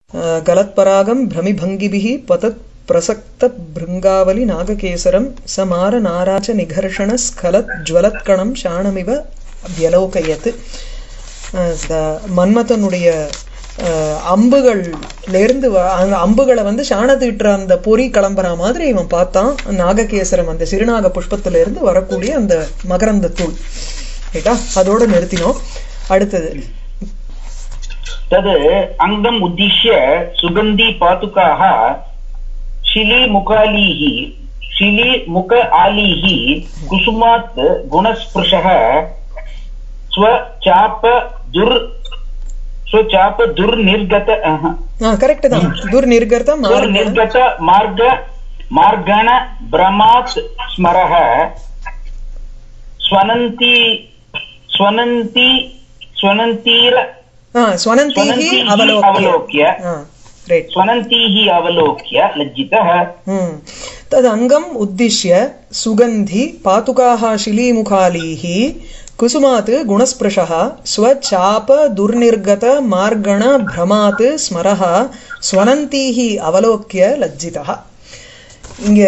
गलत्परागं भ्रमिभङ्गिभिः पतत् प्रसक्तभृङ्गावलि नागकेसरं समार नाराच निघर्षणस्खलत् ज्वलत्कणं शाणमिव व्यलोकयत् அஹ் இந்த மன்மதனுடைய அஹ், அம்புகள்லேருந்து வ- அந்த அம்புகளை வந்து சாணத்திட்டுற அந்த பொறி கிளம்புற மாதிரி இவன் பார்த்தான் நாககேசரம் அந்த சிறுநாக புஷ்பத்துல இருந்து வரக்கூடிய அந்த மகரந்த தூள் ரைட்டா அதோட நிறுத்தினோம் அடுத்தது तद् अङ्गम् उद्दिश्य सुगन्धी पातुकाः शिलीमुखालीः शिलीमुख आलीः कुसुमात् गुणस्पृशः स्वचाप दुर् स्वचाप दुर्निर्गत अह, ஆ கரெக்ட் தான் துர்நிர்கர்த்தம் மார்க- दुर्निर्गत मार्ग मार्गण भ्रमात् स्मरः स्वनन्ति स्वनन्ति स्वनन्तीर ஆ ஸ்வனந்தீஹி स्वनन्तीः அவலோக்கிய अवलोक्य ஆ ரைட் स्वनन्तीः अवलोक्य लज्जितः हम्म तदङ्गम् उद्दिश्य सुगन्धि पातुकाः शिलीमुखालीः कुसुमात् गुणस्पृशः स्वचाप दुर्निर्गत मार्गण भ्रमात् स्मरः स्वनन्तीः अवलोक्य लज्जितः இங்க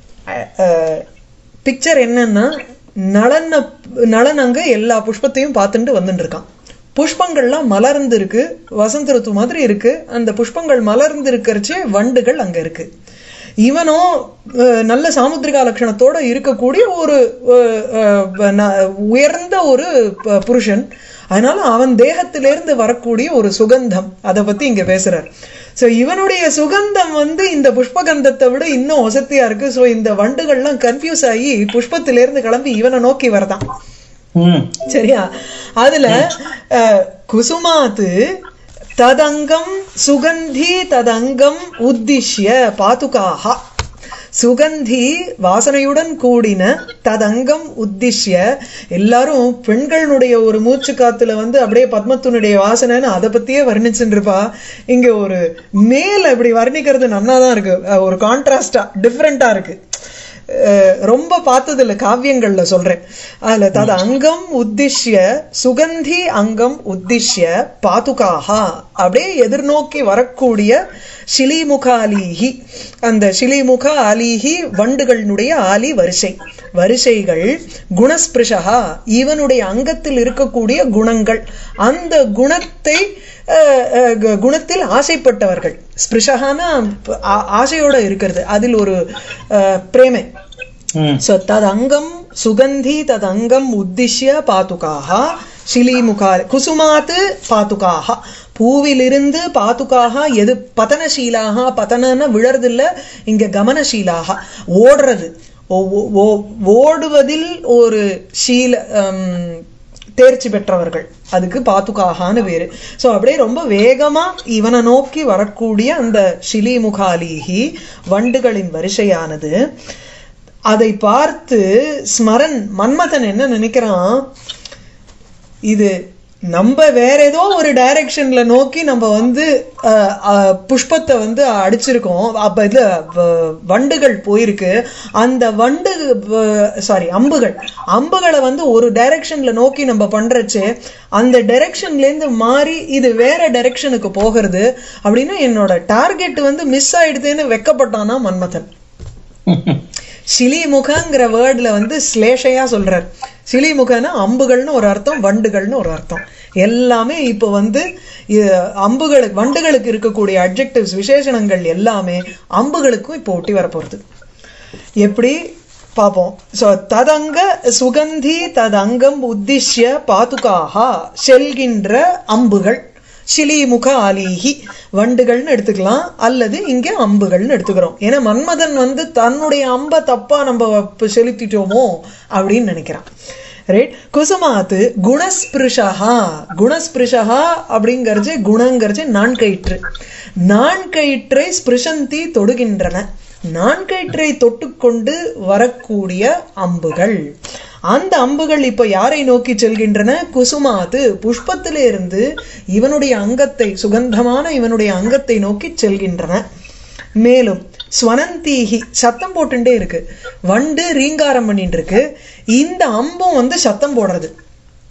பிக்சர் என்னன்னா நளன நளன் அங்க எல்லா புஷ்பத்தையும் பார்த்துட்டு வந்துட்டு இருக்கான் புஷ்பங்கள்லாம் மலர்ந்து இருக்கு வசந்த ருத்து மாதிரி இருக்கு அந்த புஷ்பங்கள் மலர்ந்து இருக்கிறச்சே வண்டுகள் அங்க இருக்கு இவனும் அஹ், நல்ல சாமுத்திரிகா லட்சணத்தோட இருக்கக்கூடிய ஒரு அஹ், அஹ், ந- உயர்ந்த ஒரு ப- புருஷன் அதனால அவன் தேகத்திலிருந்து வரக்கூடிய ஒரு சுகந்தம் அதை பத்தி இங்க பேசுறார் சோ இவனுடைய சுகந்தம் வந்து இந்த புஷ்பகந்தத்தை விட இன்னும் ஒசத்தியா இருக்கு சோ இந்த வண்டுகள்லாம் கன்ஃபியூஸ் ஆகி புஷ்பத்திலிருந்து கிளம்பி இவனை நோக்கி வரதான் சரியா அதுல அஹ், குசுமாத்து ததங்கம் சுகந்தி ததங்கம் உத்திஷ்ய பாதுகாக சுகந்தி வாசனையுடன் கூடின ததங்கம் உத்திஷ்ய எல்லாரும் பெண்களுடைய ஒரு மூச்சு காத்துல வந்து அப்படியே பத்மத்துனுடைய வாசனைன்னு அதை பத்தியே வர்ணிச்சுட்டு இருப்பா இங்க ஒரு மேல் இப்படி வர்ணிக்கிறது நன்னாதான் இருக்கு அஹ் ஒரு கான்ட்ராஸ்டா டிஃப்ரெண்டா இருக்கு அஹ் ரொம்ப பார்த்தது இல்ல காவியங்கள்ல சொல்றேன் அதுல தது அங்கம் உத்திஷ்ய சுகந்தி அங்கம் உத்திஷ்ய பாதுகாக அப்படியே எதிர்நோக்கி வரக்கூடிய ஷிலிமுகாலீஹி அந்த ஷிலிமுக ஆலீஹி வண்டுகளினுடைய ஆலி வரிசை வரிசைகள் குணஸ்பிருஷா இவனுடைய அங்கத்தில் இருக்கக்கூடிய குணங்கள் அந்த குணத்தை அஹ், அஹ், கு- குணத்தில் ஆசைப்பட்டவர்கள் ஸ்பிருஷகான ஆசையோட இருக்கிறது அதில் ஒரு அஹ், பிரேமை ಸೊ ತದಂಗಂ ಸುಗಂಧಿ ತದಂಗಂ ಉದ್ದಿಶ್ಯ ಪಾತುಕಾಹ ಶಿಲೀಮುಖಾ ಕುಸುಮಾತ್ ಪಾತುಕಾಹ பூவிலிருந்து பாத்துக்காக எது பதனசீலாக பதனன விழறதில்ல இங்க கமனசீலாக ஓடுறது ஓ- ஓ- ஓ- ஓடுவதில் ஒரு சீல ஹம், தேர்ச்சி பெற்றவர்கள் அதுக்கு பாத்துக்காகான்னு பேரு சோ அப்படியே ரொம்ப வேகமா இவனை நோக்கி வரக்கூடிய அந்த ஷிலிமுகாலீகி வண்டுகளின் வரிசையானது அதை பார்த்து ஸ்மரன் மன்மதன் என்ன நினைக்கிறான் இது நம்ம வேற ஏதோ ஒரு டைரக்ஷன்ல நோக்கி நம்ம வந்து அஹ், அஹ், புஷ்பத்தை வந்து அடிச்சிருக்கோம் அப்ப இது வ- வண்டுகள் போயிருக்கு அந்த வண்டு சாரி அம்புகள் அம்புகளை வந்து ஒரு டைரக்ஷன்ல நோக்கி நம்ம பண்றச்சே அந்த டைரக்ஷன்ல இருந்து மாறி இது வேற டைரக்ஷனுக்கு போகிறது அப்படின்னா என்னோட டார்கெட் வந்து மிஸ் ஆயிடுதுன்னு வெக்கப்பட்டானா மன்மதன் சிலிமுகங்கிற வேர்ட்ல வந்து ஸ்லேஷையா சொல்றார் சிலிமுகன்னா அம்புகள்னு ஒரு அர்த்தம் வண்டுகள்னு ஒரு அர்த்தம் எல்லாமே இப்போ வந்து இ- அம்புகளுக்கு வண்டுகளுக்கு இருக்கக்கூடிய அட்ஜெக்டிவ்ஸ் விசேஷணங்கள் எல்லாமே அம்புகளுக்கும் இப்போ ஒட்டி வரப்போறது எப்படி பார்ப்போம் ஸோ ததங்க சுகந்தி ததங்கம் உத்திஷ்ய பாதுகாக செல்கின்ற அம்புகள் சிலிமுக ஆலீஹி வண்டுகள்னு எடுத்துக்கலாம் அல்லது இங்க அம்புகள்னு எடுத்துக்கிறோம் ஏன்னா மன்மதன் வந்து தன்னுடைய அம்பை தப்பா நம்ம இப்ப செலுத்திட்டோமோ அப்படின்னு நினைக்கிறான் ரைட் குசுமாத்து குணஸ்பிருஷா குணஸ்பிருஷா அப்படிங்கிறது குணங்கிறது நான்கயிற்று நான்கயிற்றை ஸ்பிருஷந்தி தொடுகின்றன நான்கயிற்றை தொட்டுக்கொண்டு வரக்கூடிய அம்புகள் அந்த அம்புகள் இப்ப யாரை நோக்கி செல்கின்றன குசுமாத்து புஷ்பத்திலிருந்து இவனுடைய அங்கத்தை சுகந்தமான இவனுடைய அங்கத்தை நோக்கி செல்கின்றன மேலும் ஸ்வனந்தீகி சத்தம் போட்டுட்டே இருக்கு வண்டு ரீங்காரம் பண்ணிட்டு இருக்கு இந்த அம்பும் வந்து சத்தம் போடுறது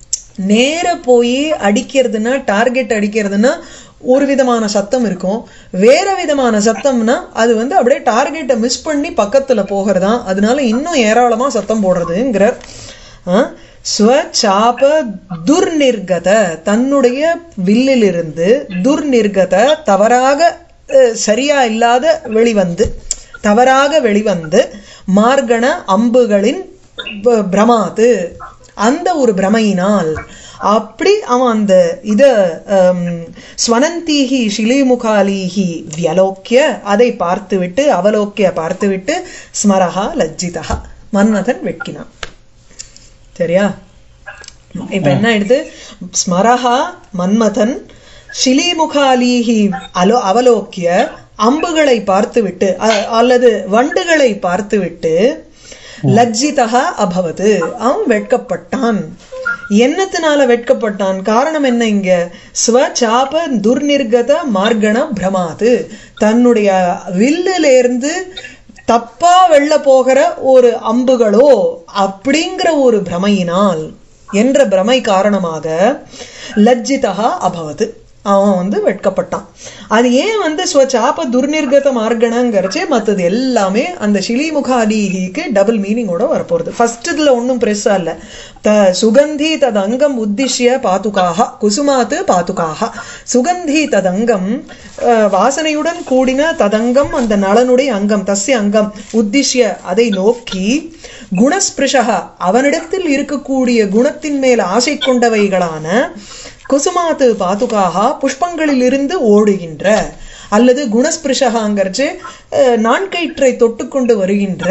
நேர போய் அடிக்கிறதுனா டார்கெட் அடிக்கிறதுனா ஒரு விதமான சத்தம் இருக்கும் வேற விதமான சத்தம்னா அது வந்து அப்படியே டார்கெட்டை மிஸ் பண்ணி பக்கத்துல போகிறதா அதனால இன்னும் ஏராளமா சத்தம் போடுறதுங்கிறார் ஆ? ஸ்வச்சாப துர்நிர்கத தன்னுடைய வில்லிலிருந்து துர்நிர்கத தவறாக அஹ், சரியா இல்லாத வெளிவந்து தவறாக வெளிவந்து மார்கண அம்புகளின் ப- பிரமாத்து அந்த ஒரு பிரமையினால் அப்படி அவன் அந்த இத ஹம், ஸ்வனந்தீஹி ஷிலிமுகாலீஹி வியலோக்கிய அதை பார்த்துவிட்டு அவலோக்கிய பார்த்துவிட்டு ஸ்மரஹா லஜ்ஜிதா மன்மதன் வெட்கினான் சரியா இப்ப என்ன ஆயிடுது ஸ்மரஹா மன்மதன் ஷிலிமுகாலீஹி அலோ அவலோக்கிய அம்புகளை பார்த்துவிட்டு அ- அல்லது வண்டுகளை பார்த்துவிட்டு லஜ்ஜிதா அபவது அவன் வெட்கப்பட்டான் என்னத்தினால வெட்கப்பட்டான் காரணம் என்ன இங்க ஸ்வச்சாப துர்நிர்கத மார்கண பிரமாது தன்னுடைய வில்லிலிருந்து தப்பா வெள்ள போகிற ஒரு அம்புகளோ அப்படிங்கிற ஒரு பிரமையினால் என்ற பிரமை காரணமாக லஜ்ஜிதா அபவது அவன் வந்து வெட்கப்பட்டான் அது ஏன் வந்து ஸ்வச்சாப துர்நிர்கத மார்கணங்கிறச்சே மத்தது எல்லாமே அந்த ஷிலிமுகாதீகிக்கு டபுள் மீனிங்கோட வரப்போறது ஃபர்ஸ்ட் இதுல ஒன்றும் பெருசா இல்ல த சுகந்தி ததங்கம் உத்திஷ்ய பாதுகாக குசுமாத்து பாதுகாக சுகந்தி ததங்கம் அஹ், வாசனையுடன் கூடின ததங்கம் அந்த நலனுடைய அங்கம் தஸ்ய அங்கம் உத்திஷ்ய அதை நோக்கி குணஸ்பிருஷா அவனிடத்தில் இருக்கக்கூடிய குணத்தின் மேல் ஆசை கொண்டவைகளான குசுமாத்து பாதுகாக புஷ்பங்களிலிருந்து ஓடுகின்ற அல்லது குணஸ்பிருஷகாங்கிறச்சு அஹ், நான்கயிற்றை தொட்டுக்கொண்டு வருகின்ற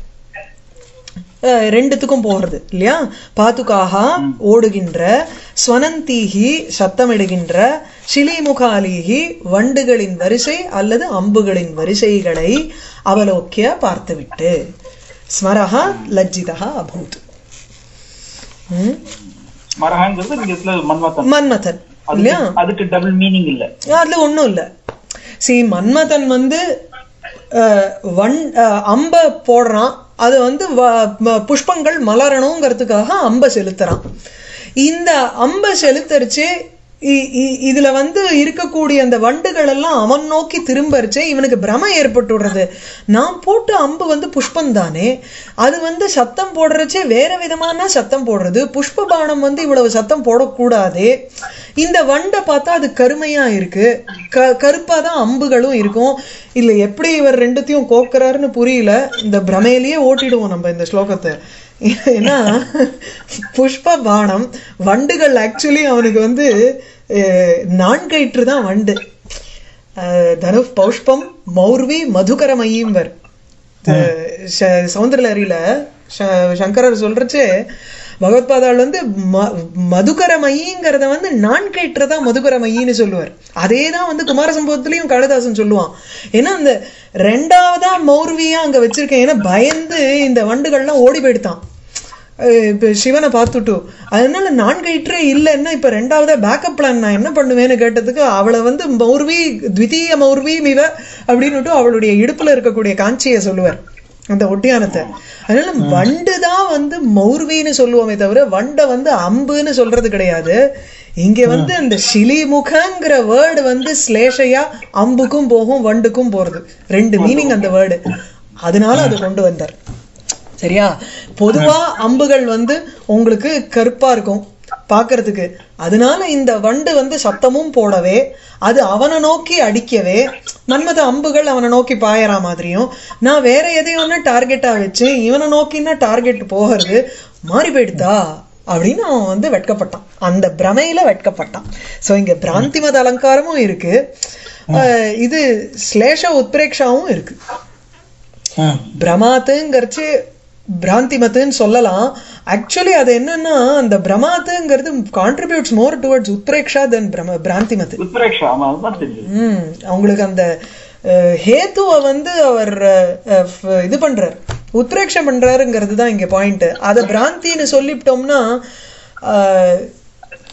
அஹ், ரெண்டுத்துக்கும் போகிறது இல்லையா பாதுகாக ஓடுகின்ற ஸ்வனந்தீகி சத்தமிடுகின்ற ஷிலிமுகாலீகி வண்டுகளின் வரிசை அல்லது அம்புகளின் வரிசைகளை அவலோக்கிய பார்த்துவிட்டு ஸ்மரஹா லஜ்ஜிதா அபூத் ம்? மரஹங்கிறது இந்த இடத்துல மன்மதன் மன்மதன் அதுக்கு இல்லையா அதுக்கு டபுள் மீனிங் இல்ல அதுல ஒண்ணும் இல்ல சி மன்மதன் வந்து அஹ், வன் அஹ், அம்ப போடுறான் அது வந்து வ- ம- புஷ்பங்கள் மலரணுங்கிறதுக்காக அம்ப செலுத்துறான் இந்த அம்ப செலுத்தரிச்சே இ- இ- இதுல வந்து இருக்கக்கூடிய அந்த வண்டுகள் எல்லாம் அவன் நோக்கி திரும்பரிச்சே இவனுக்கு பிரம ஏற்பட்டுடுறது நான் போட்ட அம்பு வந்து புஷ்பம் தானே அது வந்து சத்தம் போடுறச்சே வேற விதமான சத்தம் போடுறது புஷ்ப பானம் வந்து இவ்வளவு சத்தம் போடக்கூடாதே இந்த வண்டை பார்த்தா அது கருமையா இருக்கு க கருப்பா தான் அம்புகளும் இருக்கும் இல்ல எப்படி இவர் ரெண்டுத்தையும் கோக்குறாருன்னு புரியல இந்த பிரமையிலேயே ஓட்டிடுவோம் நம்ம இந்த ஸ்லோகத்தை ஏன்னா புஷ்ப பானம் வண்டுகள் ஆக்சுவலி அவனுக்கு வந்து அஹ், நான்கயிற்று தான் வண்டு அஹ், தனுப் பௌஷ்பம் மௌர்வி மதுகரமயீம்பர் சௌந்தரலரியில சங்கரர் சொல்றச்சு பகவத்பாதாள் வந்து ம- மதுகரமயிங்கிறத வந்து நான்கயிற்று தான் மதுகரமயின்னு சொல்லுவார் அதே தான் வந்து குமார சம்பவத்திலையும் காளிதாசன் சொல்லுவான் ஏன்னா அந்த ரெண்டாவதா மௌர்வியா அங்க வச்சிருக்கேன் ஏன்னா பயந்து இந்த வண்டுகள்லாம் ஓடி போயிடுதான் அஹ் இப்ப சிவனை பார்த்துட்டு அதனால நான்கயிற்றே இல்லைன்னா இப்ப ரெண்டாவதா பேக்கப் பிளான் நான் என்ன பண்ணுவேன்னு கேட்டதுக்கு அவளை வந்து மௌர்வி த்விதீய மௌர்வி மிவ அப்படின்னுட்டு அவளுடைய இடுப்புல இருக்கக்கூடிய காஞ்சியை சொல்லுவார் அந்த ஒட்டியானத்தை அதனால வண்டு தான் வந்து மௌர்வின்னு சொல்லுவோமே தவிர வண்டை வந்து அம்புன்னு சொல்றது கிடையாது இங்க வந்து அந்த சிலிமுகங்கிற வேர்டு வந்து ஸ்லேஷையா அம்புக்கும் போகும் வண்டுக்கும் போறது ரெண்டு மீனிங் அந்த வேர்டு அதனால அதை கொண்டு வந்தார் சரியா பொதுவா அம்புகள் வந்து உங்களுக்கு கருப்பா இருக்கும் பார்க்கிறதுக்கு அதனால இந்த வண்டு வந்து சத்தமும் போடவே அது அவனை நோக்கி அடிக்கவே மன்மத அம்புகள் அவனை நோக்கி பாயற மாதிரியும் நான் வேற எதையும் டார்கெட்டா வச்சு இவனை நோக்கின்னா டார்கெட் போகிறது மாறி போயிடுதா அப்படின்னு அவன் வந்து வெட்கப்பட்டான் அந்த பிரமையில வெட்கப்பட்டான் சோ இங்க பிராந்திமத அலங்காரமும் இருக்கு அஹ் இது ஸ்லேஷ உத்பிரேக்ஷாவும் இருக்கு ம். பிரமாத்துங்கிறச்சு பிராந்திமத்துன்னு சொல்லலாம் ஆக்சுவலி அது என்னன்னா அந்த பிரமாத்துங்கிறது கான்ட்ரிபியூட்ஸ் மோர் டுவர்ட்ஸ் உத்ரேக்ஷா தென் பிரம பிராந்திமத்து உத்பிரேக்ஷா ஆமா அதுதான் தெரிஞ்சது ம் அவங்களுக்கு அந்த அஹ், ஹேத்துவை வந்து அவர் அஹ், ஃப- இது பண்றார் உத்ரேக்ஷம் பண்றாருங்கிறது தான் இங்க பாயிண்ட் அதை பிராந்தின்னு சொல்லிவிட்டோம்னா அஹ்,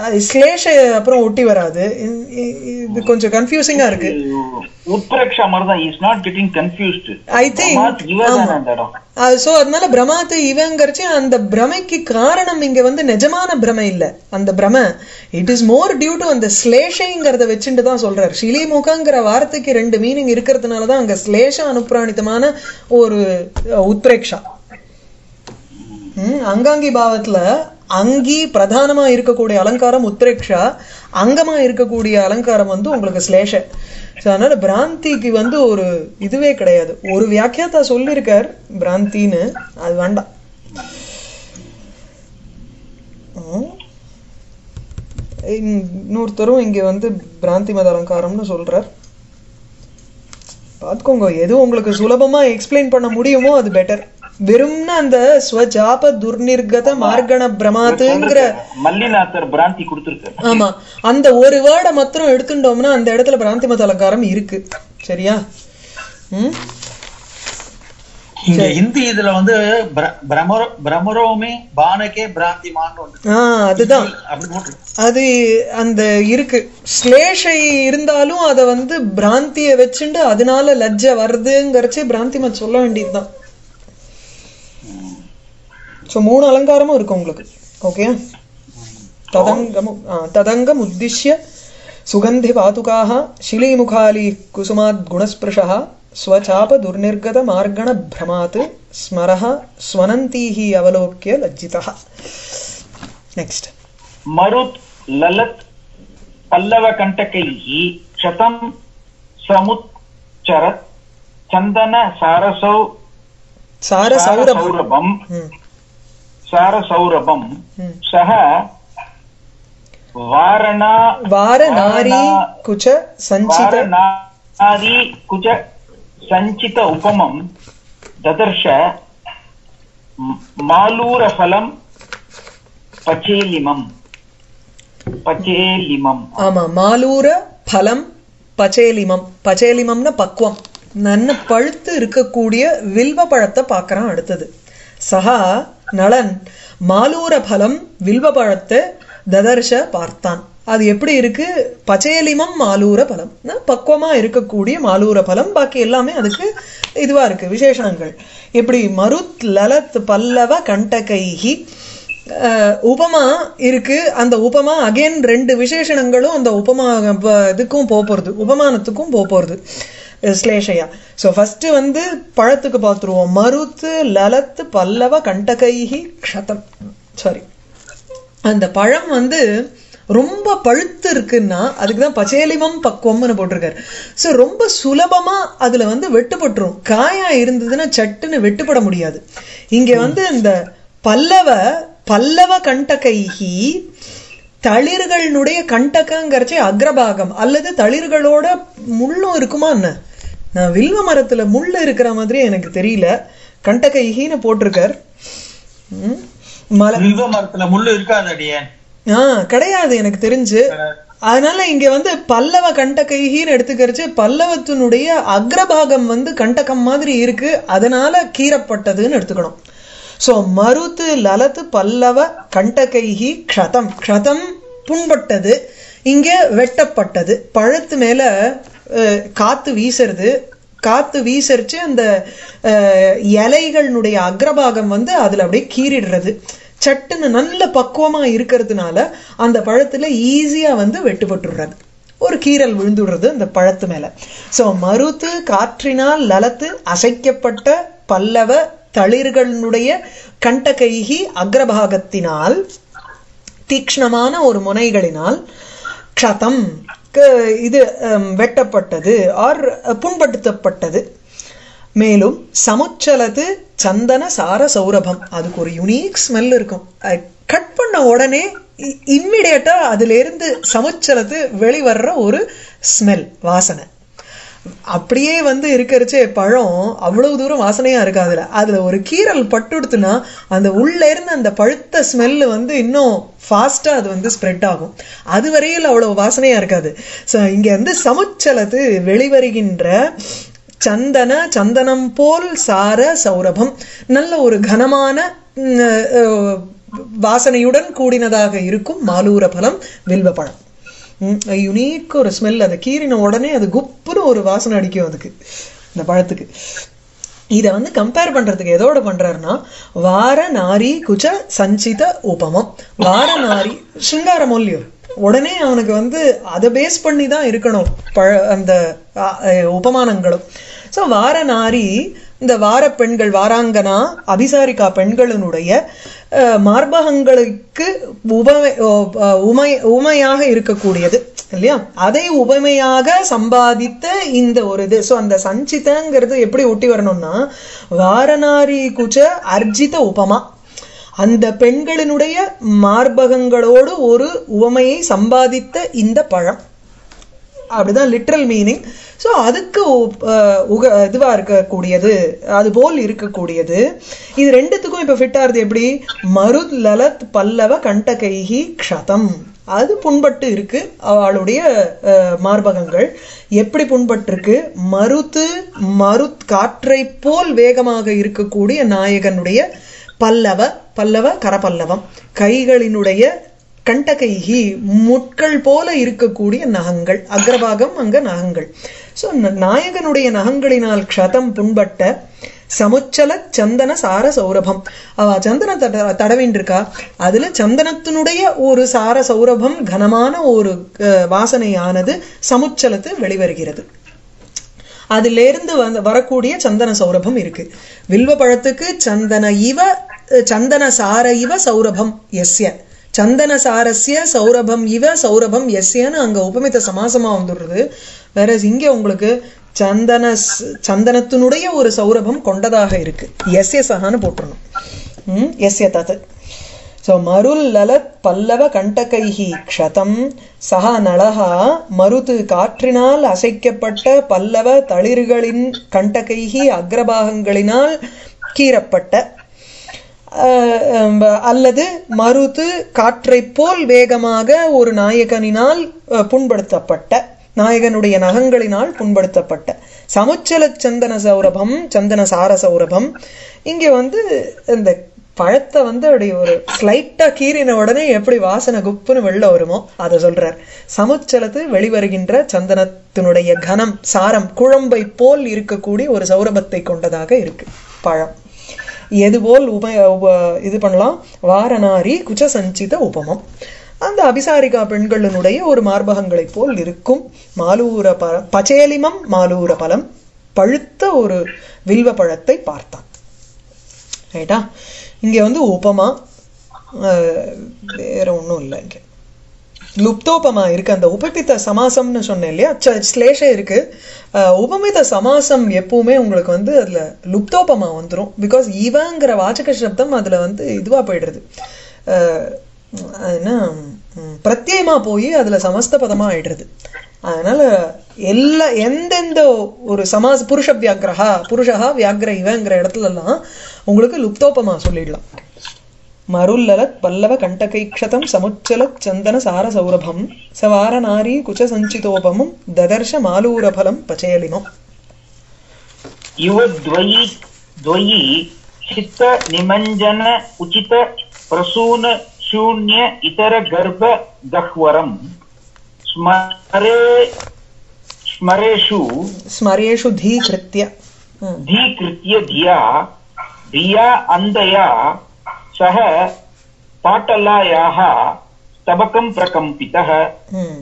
ஸ்லேஷ அப்புறம் ஒட்டி வராது இ- இ- இது கொஞ்சம் கன்ஃபியூசிங்கா இருக்கு உத்பிரக்ஷா மாதிரி தான் is not getting confused I think- இவன் அந்த இடம் சோ அதனால பிரமாத்து இவங்கிறச்சு அந்த பிரமைக்கு காரணம் இங்க வந்து நிஜமான பிரமை இல்ல அந்த பிரமை it is more due to அந்த ஸ்லேஷைங்கிறத வச்சுட்டு தான் சொல்றாரு ஷிலிமுகங்கிற வார்த்தைக்கு ரெண்டு மீனிங் இருக்கிறதுனால தான் அங்க ஸ்லேஷ அனுப்பிராணித்தமான ஒரு அஹ், உத்பிரேக்ஷா ம், அங்காங்கி பாவத்துல அங்கி பிரதானமா இருக்கக்கூடிய அலங்காரம் உத்ரேக்ஷா அங்கமா இருக்கக்கூடிய அலங்காரம் வந்து உங்களுக்கு ஸ்லேஷ So, அதனால பிராந்திக்கு வந்து ஒரு இதுவே கிடையாது ஒரு வியாக்கியாத்தா சொல்லியிருக்கார் பிராந்தின்னு அது வேண்டாம் ம். இன்னொருத்தரும் இங்க வந்து பிராந்தி மத அலங்காரம்னு சொல்றார் பார்த்துக்கோங்க எது உங்களுக்கு சுலபமா எக்ஸ்பிளைன் பண்ண முடியுமோ அது பெட்டர் வெறும்னா அந்த ஸ்வஜாப துர்நிர்கத மார்கண பிரமாத்துங்கிற மல்லிநாதர் பிராந்தி கொடுத்திருக்காரு ஆமா அந்த ஒரு வேர்டை மாத்திரம் எடுத்துட்டோம்னா அந்த இடத்துல பிராந்தி மத அலங்காரம் இருக்கு சரியா ம் இங்க ஹிந்தி இதுல வந்து பிர- பிரமரோ பிரமரோமே பானகே பிராந்திமான்னு வந்து ஆ அதுதான் அப்படி போட்டு அது அந்த இருக்கு ஸ்லேஷை இருந்தாலும் அத வந்து பிராந்திய வச்சுண்டு அதனால லஜ்ஜ வருதுங்கிறச்சே பிராந்தி மத் சொல்ல வேண்டியதுதான் ஸோ மூணு அலங்காரமும் இருக்கு உங்களுக்கு ஓகே ததங்கம் ஆ, ததங்கம் உத்திஷ்ய சுகந்தி பாதுகாக शिलीमुखाली कुसुमात् गुणस्पृशः स्वचाप दुर्निर्गत मार्गण भ्रमात् स्मरः स्वनन्तीः अवलोक्य लज्जितः नेक्स्ट मरुत् ललत् पल्लव कण्टकैः शतं समुच्चरत् चन्दन सारसौ सारसौरभम् सारसौरभम् हम्म, सारसौरभम् हम्म। सः वारणा वारनारी कुच सञ्चित वारनारी कुच सञ्चित उपमं ददर्श म- मालूरफलं पचेलिमम् पचेलिमम् ஆமா மாலூர பலம் பச்சேலிமம் பச்சேலிமம்னா பக்குவம் நன்ன பழுத்து இருக்கக்கூடிய வில்வ பழத்தை பார்க்கறான் அடுத்தது சஹா நளன் மாலூர பலம் வில்வ பழத்தை ததர்ஷ பார்த்தான் அது எப்படி இருக்கு பச்சேலிமம் மாலூர பலம் ந, பக்குவமா இருக்கக்கூடிய மாலூர பலம் பாக்கி எல்லாமே அதுக்கு இதுவா இருக்கு விசேஷணங்கள் எப்படி மருத் லலத் பல்லவ கண்டகைஹி அஹ், உபமா இருக்கு அந்த உபமா அகைன் ரெண்டு விசேஷணங்களும் அந்த உபமா ப- இதுக்கும் போக போறது உபமானத்துக்கும் போக போறது அஹ், ஸ்லேஷையா ஸோ ஃபர்ஸ்ட் வந்து பழத்துக்கு பார்த்துருவோம் மருத்து லலத்து பல்லவ கண்டகைஹி க்ஷதம் சாரி அந்த பழம் வந்து ரொம்ப பழுத்து இருக்குன்னா அதுக்கு தான் பச்சேலிமம் பக்குவம்னு போட்டிருக்காரு ஸோ ரொம்ப சுலபமா அதுல வந்து வெட்டுப்பட்டுரும் காயா இருந்ததுன்னா சட்டுன்னு வெட்டுப்பட முடியாது இங்க வந்து இந்த பல்லவ பல்லவ கண்டகைஹி தளிர்களுடைய கண்டகங்கிறச்சே அக்ரபாகம் அல்லது தளிர்களோட முள்ளும் இருக்குமா என்ன நான் வில்வ மரத்துல முள் இருக்கிற மாதிரி எனக்கு தெரியல கண்டகைஹின்னு போட்டிருக்கார் ம். மல வில்வ மரத்துல முள்ளு இருக்காது அடியேன் ஆ கிடையாது எனக்கு தெரிஞ்சு அதனால இங்க வந்து பல்லவ கண்டகைகின்னு எடுத்துக்கிறச்சு பல்லவத்தினுடைய அக்ரபாகம் வந்து கண்டகம் மாதிரி இருக்கு அதனால கீறப்பட்டதுன்னு எடுத்துக்கணும் சோ மருத்து லலத்து பல்லவ கண்டகைகி க்ஷதம் க்ஷதம் புண்பட்டது இங்க வெட்டப்பட்டது பழத்து மேல அஹ், காத்து வீசுறது காத்து வீசரிச்சு அந்த அஹ், இலைகளினுடைய அக்ரபாகம் வந்து அதுல அப்படியே கீறிடுறது சட்டுன்னு நல்ல பக்குவமா இருக்கிறதுனால அந்த பழத்துல ஈஸியா வந்து வெட்டுப்பட்டுடுறது ஒரு கீறல் விழுந்துடுறது அந்த பழத்து மேல சோ மருத்து காற்றினால் லலத்து அசைக்கப்பட்ட பல்லவ தளிர்களுடைய கண்டகைகி அக்ரபாகத்தினால் தீக்ஷ்ணமான ஒரு முனைகளினால் க்ஷதம் க- இது ஹம், வெட்டப்பட்டது ஆர் புண்படுத்தப்பட்டது மேலும் சமுச்சலது சந்தன சார சௌரபம் அதுக்கு ஒரு யுனிக் ஸ்மெல் இருக்கும் கட் பண்ண உடனே இம்மிடியட்டா அதுல இருந்து சமுச்சலத்து வெளிவர்ற ஒரு ஸ்மெல் வாசனை அப்படியே வந்து இருக்கிறச்சே பழம் அவ்வளவு தூரம் வாசனையா இருக்காதுல அதுல ஒரு கீரல் பட்டுடுத்துனா அந்த உள்ள இருந்து அந்த பழுத்த ஸ்மெல் வந்து இன்னும் ஃபாஸ்டா அது வந்து ஸ்ப்ரெட் ஆகும் அது வரையில் அவ்வளவு வாசனையா இருக்காது ஸோ இங்க வந்து சமுச்சலத்து வெளிவருகின்ற சந்தன சந்தனம் போல் சார சௌரபம் நல்ல ஒரு கனமான ம், அஹ், வாசனையுடன் கூடினதாக இருக்கும் மாலூர பழம் வில்வ பழம் யுனீக் ஒரு ஸ்மெல் அதை கீறின உடனே அது குப்புன்னு ஒரு வாசனை அடிக்கும் அதுக்கு இந்த பழத்துக்கு இதை வந்து கம்பேர் பண்றதுக்கு எதோட பண்றாருன்னா வார நாரி குச்ச சஞ்சித உபமம் வார நாரி சிங்கார மூல்யம் உடனே அவனுக்கு வந்து அதை பேஸ் பண்ணி தான் இருக்கணும் பழ அந்த அ, அ, உபமானங்களும் ஸோ வார நாரி இந்த வார பெண்கள் வாராங்கனா அபிசாரிகா பெண்களினுடைய அஹ், மார்பகங்களுக்கு உபமை ஓ, அஹ், உமை உமையாக இருக்கக்கூடியது இல்லையா அதை உபமையாக சம்பாதித்த இந்த ஒரு இது ஸோ அந்த சஞ்சிதங்கிறது எப்படி ஒட்டி வரணும்னா வாரணாரி குச்ச அர்ஜித உபமா அந்த பெண்களினுடைய மார்பகங்களோடு ஒரு உவமையை சம்பாதித்த இந்த பழம் அப்படிதான் லிட்ரல் மீனிங் ஸோ அதுக்கு உ- அஹ் உக இதுவா இருக்கக்கூடியது அது போல் இருக்கக்கூடியது இது ரெண்டுத்துக்கும் இப்ப ஃபிட் ஆகுது எப்படி மருத் லலத் பல்லவ கண்டகைஹி க்ஷதம் அது புண்பட்டு இருக்கு அவளுடைய அஹ், மார்பகங்கள் எப்படி புண்பட்டிருக்கு மருத்து மருத் காற்றை போல் வேகமாக இருக்கக்கூடிய நாயகனுடைய பல்லவ பல்லவ கரபல்லவம் கைகளினுடைய கண்டகைகி முட்கள் போல இருக்கக்கூடிய நகங்கள் அக்ரபாகம் அங்க நகங்கள் சோ நாயகனுடைய நகங்களினால் க்ஷதம் புண்பட்ட சமுச்சல சந்தன சார சௌரபம் அவ சந்தன தட தடவின்னு இருக்கா அதுல சந்தனத்தினுடைய ஒரு சார சௌரபம் கனமான ஒரு அஹ், வாசனையானது சமுச்சலத்து வெளிவருகிறது அதிலிருந்து வந்து வரக்கூடிய சந்தன சௌரபம் இருக்கு வில்வ பழத்துக்கு சந்தன இவ சந்தன சார இவ சௌரபம் எஸ்ய சந்தன சாரஸ்ய சௌரபம் இவ சௌரபம் எஸ்யன்னு அங்க உபமித்த சமாசமா வந்துடுறது வேற இங்க உங்களுக்கு சந்தன ஸ்- சந்தனத்தினுடைய ஒரு சௌரபம் கொண்டதாக இருக்கு எஸ்ய சகான்னு போட்டுறணும் ம் எஸ்ய தத் ஸோ மருள் லலத் பல்லவ கண்டகைஹி க்ஷதம் சஹா நளஹா மருது காற்றினால் அசைக்கப்பட்ட பல்லவ தளிர்களின் கண்டகைஹி அக்ரபாகங்களினால் கீறப்பட்ட அஹ், அஹ், அல்லது மருது காற்றைப் போல் வேகமாக ஒரு நாயகனினால் அஹ், புண்படுத்தப்பட்ட நாயகனுடைய நகங்களினால் புண்படுத்தப்பட்ட சமுச்சல சந்தன சௌரபம் சந்தன சார சௌரபம் இங்க வந்து இந்த பழத்தை வந்து அப்படி ஒரு ஸ்லைட்டா கீறின உடனே எப்படி வாசனை குப்புன்னு வெளில வருமோ அதை சொல்றார் சமுச்சலத்து வெளிவருகின்ற சந்தனத்தினுடைய கனம் சாரம் குழம்பை போல் இருக்கக்கூடிய ஒரு சௌரபத்தை கொண்டதாக இருக்கு பழம் எதுபோல் உப உப- இது பண்ணலாம் வாரணாரி குச்ச சஞ்சித உபமம் அந்த அபிசாரிகா பெண்களினுடைய ஒரு மார்பகங்களைப் போல் இருக்கும் மாலூர ப பச்சேலிமம் மாலூர பழம் பழுத்த ஒரு வில்வ பழத்தை பார்த்தான் ரைட்டா இங்க வந்து உபமா அஹ், வேற ஒண்ணும் இல்லை இங்க லுப்தோபமா இருக்கு அந்த உபமித சமாசம்னு சொன்னேன் இல்லையா ச- ஸ்லேஷம் இருக்கு அஹ், உபமித சமாசம் எப்பவுமே உங்களுக்கு வந்து அதுல லுப்தோபமா வந்துரும் பிகாஸ் இவங்கிற வாச்சக சப்தம் அதுல வந்து இதுவா போயிடுறது அஹ், அது என்ன ம், பிரத்யேகமா போய் அதுல சமஸ்த பதமா ஆயிடுறது அதனால எல்லா எந்தெந்த ஒரு சமாச புருஷ வியாகிரகா புருஷா வியாகிர இவங்கிற இடத்துல எல்லாம் உங்களுக்கு லுப்தோபமா சொல்லிடலாம் மருல்லலத் பல்லவ கண்டகைக்ஷதம் சமுச்சலத் சந்தன சார சௌரபம் சவார நாரி குச்ச சஞ்சிதோபமும் ததர்ஷ மாலூரபலம் பச்சேலினம் इव द्वयी द्वयी चित्त निमञ्जन उचित प्रसून शून्य इतर गर्भ गह्वरम् स्मरे स्मरेषु ஸ்மரேஷு தீகிருத்திய ம். धीकृत्य धिया धिया अन्दया सह पाटलायाः स्तबकं प्रकम्पितः ம்.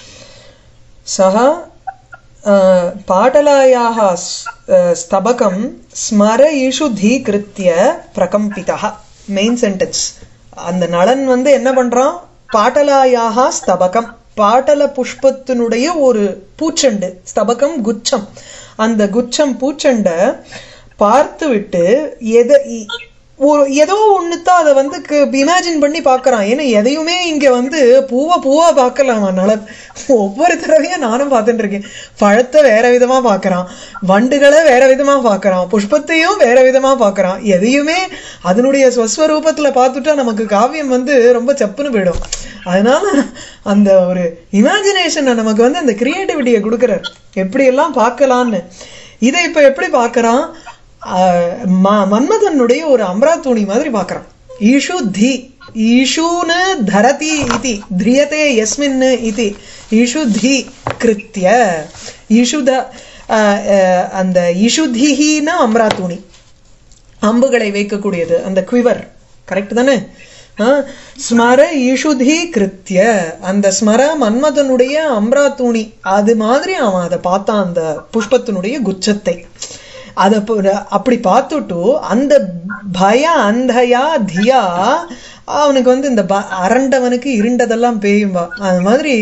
सः अ, पाटलायाः स्- अ, स्तबकं स्मरयिषु धीकृत्य பிரகம்பிதः மெயின் சென்டென்ஸ் அந்த நளன் வந்து என்ன பண்றான் பாட்டலாயாக ஸ்தபகம் பாட்டல புஷ்பத்தினுடைய ஒரு பூச்செண்டு ஸ்தபகம் குச்சம் அந்த குச்சம் பூச்செண்டை பார்த்து விட்டு எதை இ- ஒரு ஏதோ ஒண்ணுதான் அதை வந்து இமேஜின் பண்ணி பார்க்கறான் ஏன்னா எதையுமே இங்க வந்து பூவா பூவா பார்க்கலாம் நலன் ஒவ்வொரு தடவையும் நானும் பார்த்துட்டு இருக்கேன் பழத்தை வேற விதமா பார்க்கறான் வண்டுகளை வேற விதமா பார்க்கறான் புஷ்பத்தையும் வேற விதமா பார்க்கறான் எதையுமே அதனுடைய ஸ்வஸ்வரூபத்துல பார்த்துட்டா நமக்கு காவியம் வந்து ரொம்ப சப்புன்னு போயிடும் அதனால அந்த ஒரு இமேஜினேஷனை நமக்கு வந்து அந்த கிரியேட்டிவிட்டியை கொடுக்குறார் எப்படி எல்லாம் பார்க்கலான்னு இதை இப்ப எப்படி பார்க்கறான் ஆஹ் ம- மன்மதனுடைய ஒரு அம்ரா துணி மாதிரி பார்க்கறான் ஈஷு தி ஈஷூன் தரதி இதி த்ரியதே யஸ்மின் இதி ஈஷு தி கிருத்திய ஈஷுத அஹ், அஹ், அந்த இஷுதிஹின அம்ராத்துணி அம்புகளை வைக்கக்கூடியது அந்த குவிவர் கரெக்ட் தானே ஆ, ஸ்மர ஈஷுதி கிருத்திய அந்த ஸ்மர மன்மதனுடைய அம்ராத்தூணி அது மாதிரி அவன் அதை பார்த்தான் அந்த புஷ்பத்தினுடைய குச்சத்தை அத ப- அப்படி பார்த்துட்டு அந்த பய அந்தயா தியா அவனுக்கு வந்து இந்த ப- அரண்டவனுக்கு இருண்டதெல்லாம் பேயும்பா அது மாதிரி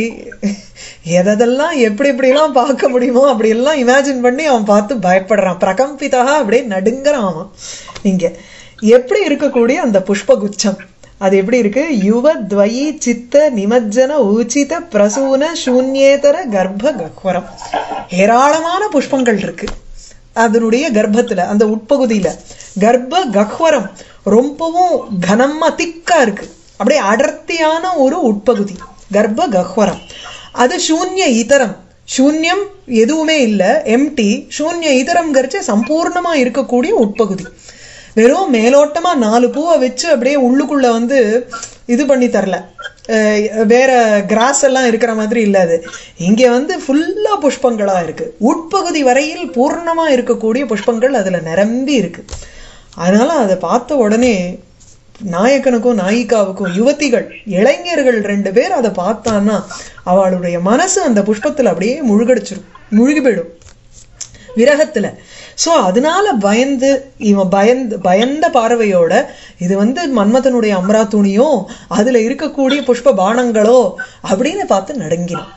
எதெல்லாம் எப்படி எப்படிலாம் பார்க்க முடியுமோ அப்படி எல்லாம் இமேஜின் பண்ணி அவன் பார்த்து பயப்படுறான் பிரகம்பிதா அப்படியே நடுங்குறான் அவன் இங்க எப்படி இருக்கக்கூடிய அந்த புஷ்பகுச்சம் அது எப்படி இருக்கு யுவ துவயி சித்த நிமஜ்ஜன ஊச்சித பிரசூன சூன்யேதர கர்ப்ப கஹ்வரம் ஏராளமான புஷ்பங்கள் இருக்கு அதனுடைய கர்ப்பத்துல அந்த உட்பகுதியில கர்ப்ப கஹ்வரம் ரொம்பவும் கனமா திக்கா இருக்கு அப்படியே அடர்த்தியான ஒரு உட்பகுதி கர்ப்ப கஹ்வரம் அது சூன்ய இதரம் சூன்யம் எதுவுமே இல்ல எம்டி சூன்ய இதரம் கரிச்சு சம்பூர்ணமா இருக்கக்கூடிய உட்பகுதி வெறும் மேலோட்டமா நாலு பூவை வச்சு அப்படியே உள்ளுக்குள்ள வந்து இது பண்ணி தரல அஹ் வேற கிராஸ் எல்லாம் இருக்கிற மாதிரி இல்ல அது இங்க வந்து ஃபுல்லா புஷ்பங்களா இருக்கு உட்பகுதி வரையில் பூர்ணமா இருக்கக்கூடிய புஷ்பங்கள் அதுல நிரம்பி இருக்கு அதனால அதை பார்த்த உடனே நாயக்கனுக்கும் நாயிகாவுக்கும் யுவதிகள் இளைஞர்கள் ரெண்டு பேர் அதை பார்த்தான்னா அவளுடைய மனசு அந்த புஷ்பத்துல அப்படியே முழுகடிச்சிரும் முழுகி போயிடும் விரகத்துல சோ அதனால பயந்து இவன் பயந்து பயந்த பார்வையோட இது வந்து மன்மதனுடைய அமரா துணியோ அதுல இருக்கக்கூடிய புஷ்ப பானங்களோ அப்படின்னு பார்த்து நடுங்கினான்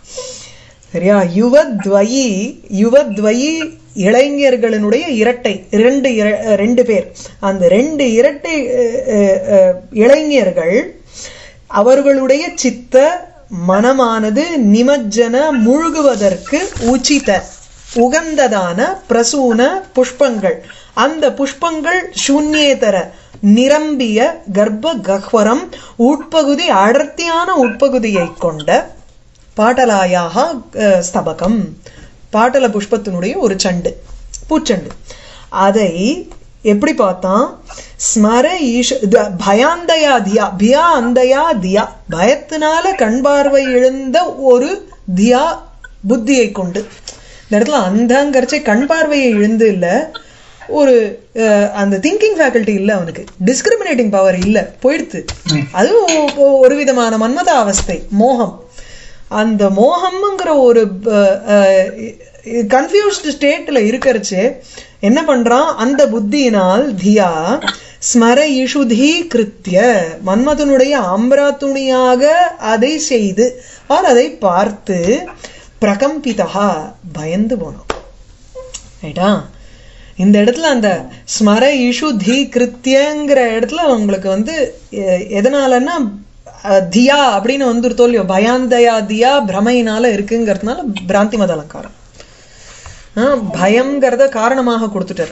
சரியா யுவத்வயி யுவத்வயி இளைஞர்களினுடைய இரட்டை இரண்டு இர- ரெண்டு பேர் அந்த ரெண்டு இரட்டை அஹ், அஹ், அஹ், இளைஞர்கள் அவர்களுடைய சித்த மனமானது நிமஜ்ஜன முழுகுவதற்கு உச்சித உகந்ததான பிரசூன புஷ்பங்கள் அந்த புஷ்பங்கள் சூன்யேதர நிரம்பிய கர்ப்ப கஹ்வரம் உட்பகுதி அடர்த்தியான உட்பகுதியை கொண்ட பாட்டலாயாக அஹ், ஸ்தபகம் பாட்டல புஷ்பத்தினுடைய ஒரு சண்டு பூச்சண்டு அதை எப்படி பார்த்தான் ஸ்மர ஈஷ த- பயாந்தயா தியா பியா அந்தயா தியா பயத்தினால கண் பார்வை எழுந்த ஒரு தியா புத்தியை கொண்டு இந்த இடத்துல அந்தங்கரிச்சே கண் பார்வையை எழுந்து இல்ல ஒரு அஹ், அந்த திங்கிங் ஃபேக்கல்ட்டி இல்ல அவனுக்கு டிஸ்கிரிமினேட்டிங் பவர் இல்ல போயிடுத்து அது ஒ- ஒ- ஒரு விதமான மன்மத அவஸ்தை மோகம் அந்த மோகம்ங்கிற ஒரு கன்ஃபியூஸ்டு ஸ்டேட்ல இருக்கறச்சு என்ன பண்றான் அந்த புத்தியினால் தியா ஸ்மர இஷுதி கிருத்திய மன்மதனுடைய அம்பராத்துணியாக அதை செய்து ஆர் அதை பார்த்து பிரகம்பிதா பயந்து போனான் ரைட்டா இந்த இடத்துல அந்த ஸ்மர இஷு தி கிருத்தியங்கிற இடத்துல உங்களுக்கு வந்து எ- எதனாலன்னா அஹ், தியா அப்படின்னு வந்துருத்தோ இல்லையோ பயாந்தயா தியா பிரமையினால இருக்குங்கிறதுனால பிராந்தி மத அலங்காரம் ஆஹ், பயம்ங்கிறத காரணமாக கொடுத்துட்டார்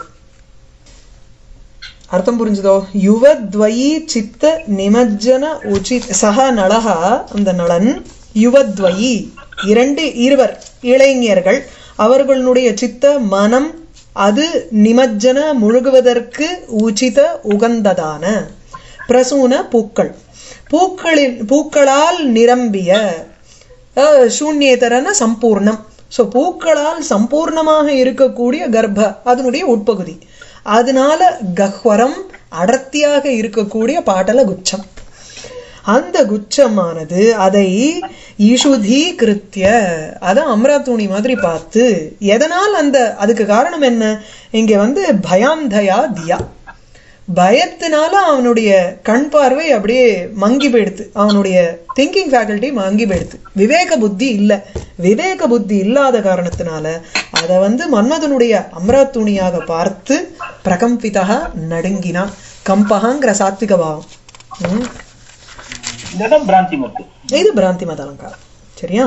அர்த்தம் புரிஞ்சுதோ யுவத்வயி சித்த நிமஜ்ஜன உச்சித் சக நளகா அந்த நளன் யுவத்வயி இரண்டு இருவர் இளைஞர்கள் அவர்களுடைய சித்த மனம் அது நிமஜ்ஜன முழுகுவதற்கு உச்சித உகந்ததான பிரசூன பூக்கள் பூக்களில் பூக்களால் நிரம்பிய அஹ், சூன்யேதரன சம்பூர்ணம் சோ பூக்களால் சம்பூர்ணமாக இருக்கக்கூடிய கர்ப்ப அதனுடைய உட்பகுதி அதனால கஹ்வரம் அடர்த்தியாக இருக்கக்கூடிய பாட்டல குச்சம் அந்த குச்சமானது அதை ஈஷுதி கிருத்திய அதான் அமராத்தூணி மாதிரி பார்த்து எதனால் அந்த அதுக்கு காரணம் என்ன இங்க வந்து பயாந்தயா தியா பயத்தினால அவனுடைய கண் பார்வை அப்படியே மங்கி போயிடுது அவனுடைய திங்கிங் ஃபேக்கல்ட்டி மங்கி போயிடுது விவேக புத்தி இல்ல விவேக புத்தி இல்லாத காரணத்தினால அதை வந்து மன்மதனுடைய அமராத்துணியாக பார்த்து பிரகம்பிதா நடுங்கினான் கம்பகாங்கிற சாத்விக பாவம் ம். இந்த இடம் பிராந்தி மத்து இது பிராந்தி மத அலங்காரம் சரியா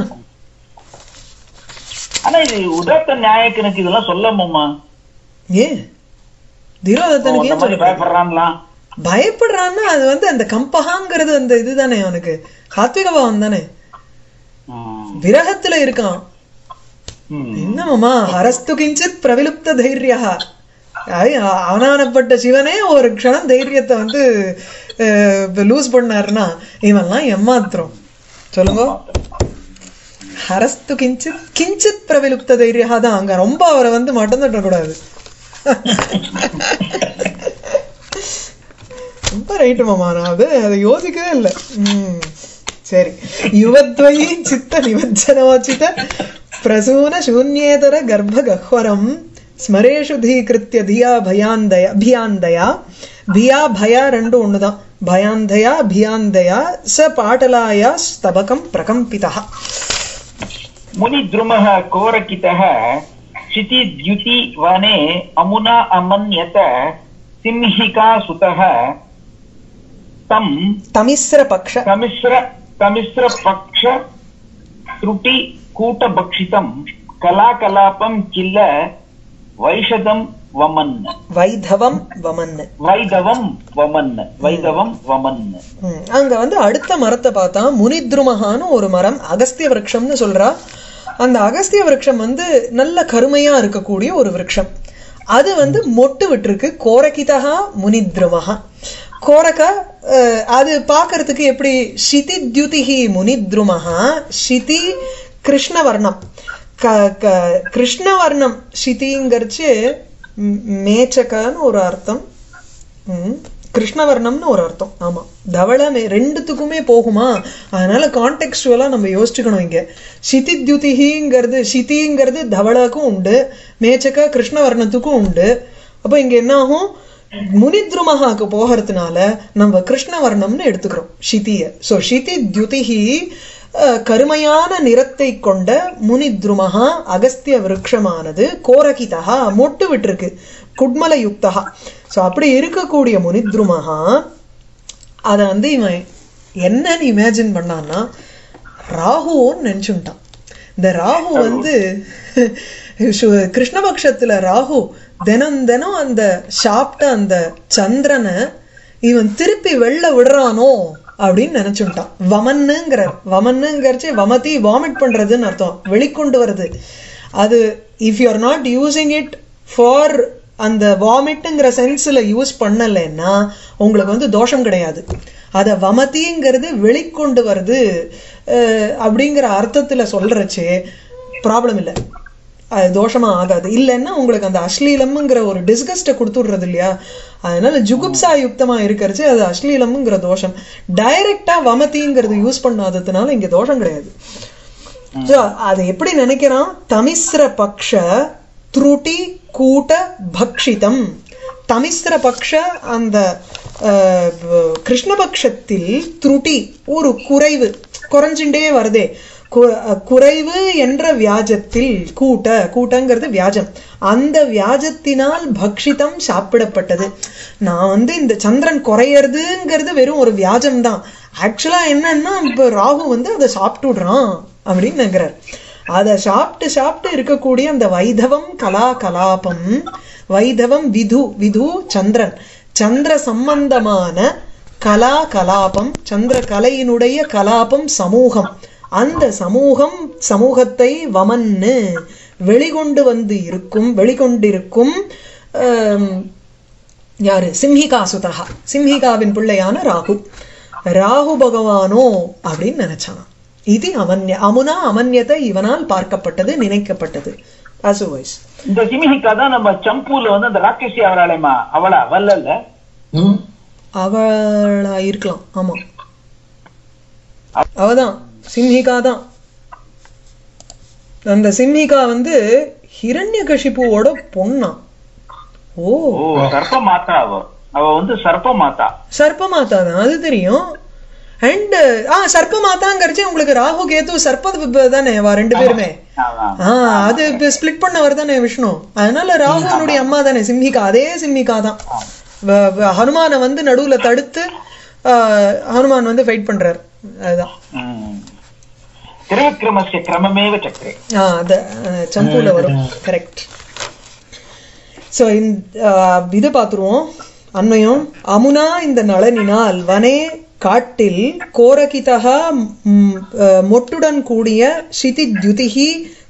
ஆனா இது உதாத்த நியாயக்கனுக்கு இதெல்லாம் சொல்லமுமா ஏ திரோதத்தனுக்கு இந்த ஏன் மாதிரி சொல்லக்கூடாது? பயப்படுறான்லாம் பயப்படுறான்னா அது வந்து அந்த கம்பகாங்கிறது அந்த இதுதானே அவனுக்கு சாத்விக பாவம் தானே ம். விரகத்துல இருக்கான் ம். என்னமாமா ஹரஸ்து கிஞ்சித் பிரவிலுப்த தைரியா அது அவனானப்பட்ட சிவனே ஒரு க்ஷணம் தைரியத்தை வந்து லூஸ் பண்ணாருன்னா இவன்லாம் ஏமாத்துறோம் சொல்லுங்க ஹரஸ்து கிஞ்சித் கிஞ்சித் பிரவிலுப்த தைரியா தான் அங்க ரொம்ப அவரை வந்து மட்டம் தட்டக்கூடாது ரொம்ப ரைட்டு மாமா நான் அது அதை யோசிக்கவே இல்லை ம் சரி யுவத்வயி சித்த நிமஜ்ஜனோச்சித பிரசூன சூன்யேதர கர்ப்ப கஹ்வரம் ஸ்மரேஷு தீகிருத்திய தியா பயாந்தய அபியாந்தயா பியா பயா ரெண்டு ஒண்ணுதான் பயாந்தயா அபியாந்தயா ச பாட்டலாயா ஸ்தபகம் பிரகம்பிதா मुनिद्रुमः कोरकितः क्षितिद्युति वने अमुना अमन्यत सिंहिकासुतः तं தமிஸ்ர பக்ஷ तमिस्र तमिस्रपक्ष त्रुटि कूटभक्षितं कलाकलापं किल वैषदं वमन् வைதவம் வமன்னு वैदवं वमन् वैदवं वमन् ம், அங்க வந்து அடுத்த மரத்தை பார்த்தா முனித்ருமகான்னு ஒரு மரம் அகஸ்திய விருட்சம்னு சொல்றா அந்த அகஸ்திய விருட்சம் வந்து நல்ல கருமையா இருக்கக்கூடிய ஒரு விருட்சம் அது வந்து மொட்டு விட்டுருக்கு கோரகிதா முனித்ருமகா கோரக அஹ், அது பார்க்கறதுக்கு எப்படி ஷிதி தியுதிஹி முனித்ருமகா ஷிதி கிருஷ்ணவர்ணம் க க கிருஷ்ணவர்ணம் ஷிதிங்கிறச்சு ம், மேச்சகன்னு ஒரு அர்த்தம் ம். கிருஷ்ணவர்ணம்னு ஒரு அர்த்தம் ஆமா தவளமே ரெண்டுத்துக்குமே போகுமா அதனால கான்டெக்ஸ்டுவலா நம்ம யோசிச்சுக்கணும் இங்க சிதி தியுதிங்கிறது சிதிங்கிறது தவளக்கும் உண்டு மேச்சக்க கிருஷ்ணவர்ணத்துக்கும் உண்டு அப்போ இங்க என்ன ஆகும் முனித்ருமகாக்கு போகிறதுனால நம்ம கிருஷ்ணவர்ணம்னு எடுத்துக்கிறோம் ஷிதிய சோ ஷிதி தியுதிஹி அஹ், கருமையான நிறத்தை கொண்ட முனித்ருமகா அகஸ்திய விருட்சமானது கோரகிதா மொட்டு விட்டிருக்கு குட்மல யுக்தகா சோ அப்படி இருக்கக்கூடிய முனித்ருமகா அத வந்து இவன் என்னன்னு இமேஜின் பண்ணான்னா ராகுவோன்னு நினைச்சுட்டான் இந்த ராகு வந்து சு- கிருஷ்ணபக்ஷத்துல ராகு தினம் தினம் அந்த சாப்பிட்ட அந்த சந்திரனை இவன் திருப்பி வெளில விடுறானோ அப்படின்னு நினைச்சுட்டான் வமன்னுங்கிறார் வமன்னுங்கிறச்சு வமதி வாமிட் பண்றதுன்னு அர்த்தம் வெளிக்கொண்டு வருது அது if you are not using it for அந்த வாமிட்டுங்கிற சென்ஸ்ல யூஸ் பண்ணலைன்னா உங்களுக்கு வந்து தோஷம் கிடையாது அத வமதிங்கிறது வெளிக்கொண்டு வருது அஹ், அப்படிங்கிற அர்த்தத்துல சொல்றச்சே ப்ராப்ளம் இல்லை அது தோஷமா ஆகாது இல்லைன்னா உங்களுக்கு அந்த அஸ்லீலம்ங்கிற ஒரு டிஸ்கஸ்ட கொடுத்துடுறது இல்லையா அதனால ஜுகுப்சா யுக்தமா இருக்கிறச்சு அது அஸ்லீலம்ங்கிற தோஷம் டைரக்டா வமதிங்கிறது யூஸ் பண்ணாததுனால இங்க தோஷம் கிடையாது So, அது எப்படி நினைக்கிறான் தமிஸ்ர பக்ஷ த்ருட்டி கூட்ட பக்ஷிதம் தமிஸ்ர பக்ஷ அந்த அஹ், கிருஷ்ணபக்ஷத்தில் த்ருட்டி ஒரு குறைவு குறைஞ்சுட்டே வருதே கு- அஹ், குறைவு என்ற வியாஜத்தில் கூட்ட கூட்டங்கிறது வியாஜம் அந்த வியாஜத்தினால் பக்ஷிதம் சாப்பிடப்பட்டது நான் வந்து இந்த சந்திரன் குறையறதுங்கிறது வெறும் ஒரு வியாஜம் தான் ஆக்சுவலா என்னன்னா இப்ப ராகு வந்து அதை சாப்பிட்டுடுறான் அப்படின்னு நினைக்கிறார் அதை சாப்பிட்டு சாப்பிட்டு இருக்கக்கூடிய அந்த வைதவம் கலா கலாபம் வைதவம் விது விது சந்திரன் சந்திர சம்பந்தமான கலா கலாபம் சந்திர கலையினுடைய கலாபம் சமூகம் அந்த சமூகம் சமூகத்தை வமன்னு வெளிகொண்டு வந்து இருக்கும் வெளிகொண்டிருக்கும் ஆம், யாரு சிம்ஹிகாசுதா சிம்ஹிகாவின் பிள்ளையான ராகு ராகு பகவானோ அப்படின்னு நினைச்சான் இது அவன்ய அமுனா அமன்யத்தை இவனால் பார்க்கப்பட்டது நினைக்கப்பட்டது அசுவைஸ் இந்த சிமிஹிகா தான் நம்ம சம்பூல வந்து அந்த ராட்சசி அவராளேமா அவளா வல்லல்ல ம் அவளா இருக்கலாம் ஆமா அவதான் சிம்ஹிகா தான் அந்த சிம்ஹிகா வந்து ஹிரண்யகசிபுவோட பொண்ணா ஓ ஓ சர்ப்ப மாதா அவ அவ வந்து சர்ப்ப மாதா சர்ப்பமாதா தான் அது தெரியும் அண்ட் ஆ சர்ப்பமாதாங்கிறச்சு உங்களுக்கு ராகு கேது சர்ப்ப தானே வா ரெண்டு பேருமே ஆமா. ஆ அது ஸ்பிளிட் பண்ணவர் தானே விஷ்ணு அதனால ராகுனுடைய அம்மா தானே சிம்ஹிகா அதே சிம்ஹிகா தான் வ- வ- ஹனுமானை வந்து நடுவுல தடுத்து ஆ, ஹனுமான் வந்து ஃபைட் பண்றாரு அதுதான் ம். திரிவிக்ரமஸ்ய கிரமமேவ சக்கரே ஆ அத அஹ், சம்பூல வரும் கரெக்ட் ஸோ இது பார்த்துருவோம் அன்மயம் அமுனா இந்த நளனினால் வனே காட்டில் கோரகிதா ம், அஹ், மொட்டுடன் கூடிய சிதித்யுதிகி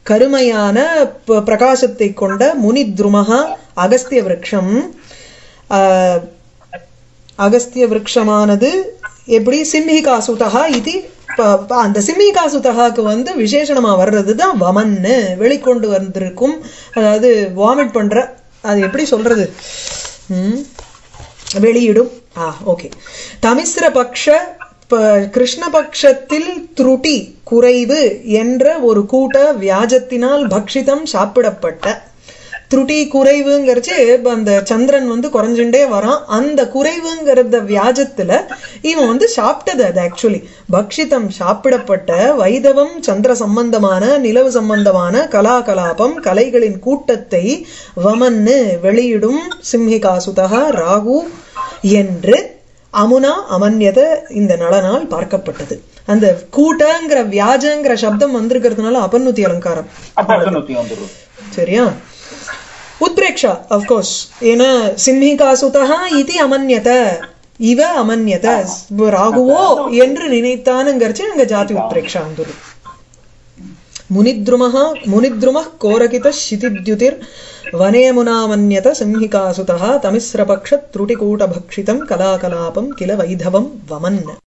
கருமையான ப- பிரகாசத்தை கொண்ட முனித்ருமகா அகஸ்திய விருட்சம் ஆஹ், அகஸ்திய விருட்சமானது எப்படி சிம்ஹிகாசுதா இது ப- ப- அந்த சிம்ஹிகாசுதகாக்கு வந்து விசேஷணமா வர்றது தான் வமன்னு வெளிக்கொண்டு வந்திருக்கும் அதாவது வாமிட் பண்ற அது எப்படி சொல்றது ம் வெளியிடும் ஆ ஓகே தமிஸ்ர பக்ஷ ப- கிருஷ்ணபக்ஷத்தில் துருட்டி குறைவு என்ற ஒரு கூட்ட வியாஜத்தினால் பக்ஷிதம் சாப்பிடப்பட்ட துருட்டி குறைவுங்கிறச்சு இப்ப அந்த சந்திரன் வந்து குறைஞ்சுட்டே வரான் அந்த குறைவுங்கிறத வியாஜத்துல இவன் வந்து சாப்பிட்டது அது ஆக்சுவலி பக்ஷிதம் சாப்பிடப்பட்ட வைதவம் சந்திர சம்பந்தமான நிலவு சம்பந்தமான கலாகலாபம் கலைகளின் கூட்டத்தை வமன்னு வெளியிடும் சிம்ஹிகாசுதா ராகு என்று அமுனா அமன்யத இந்த நலனால் பார்க்கப்பட்டது அந்த கூட்டங்கிற வியாஜங்கிற சப்தம் வந்திருக்கிறதுனால அபநுத்தி அலங்காரம் அப்ப அசனூத்தி வந்துடும் சரியா உத்பிரேக்ஷா அஃப்கோர்ஸ் ஏன்னா சிம்ஹிகாசுதா இது அமன்யத இவ அமன்யத ராகுவோ என்று நினைத்தானுங்கிறச்சு அங்க ஜாதி உத்பிரேக்ஷா வந்துடும் मुनिद्रुमः मुनिद्रुमः कोरकितः शितिद्युतिर् वने मुनामन्यत सिंहिकासुतः तमिस्रपक्षत्रुटिकूटभक्षितं कलाकलापं किल वैधवं वमन्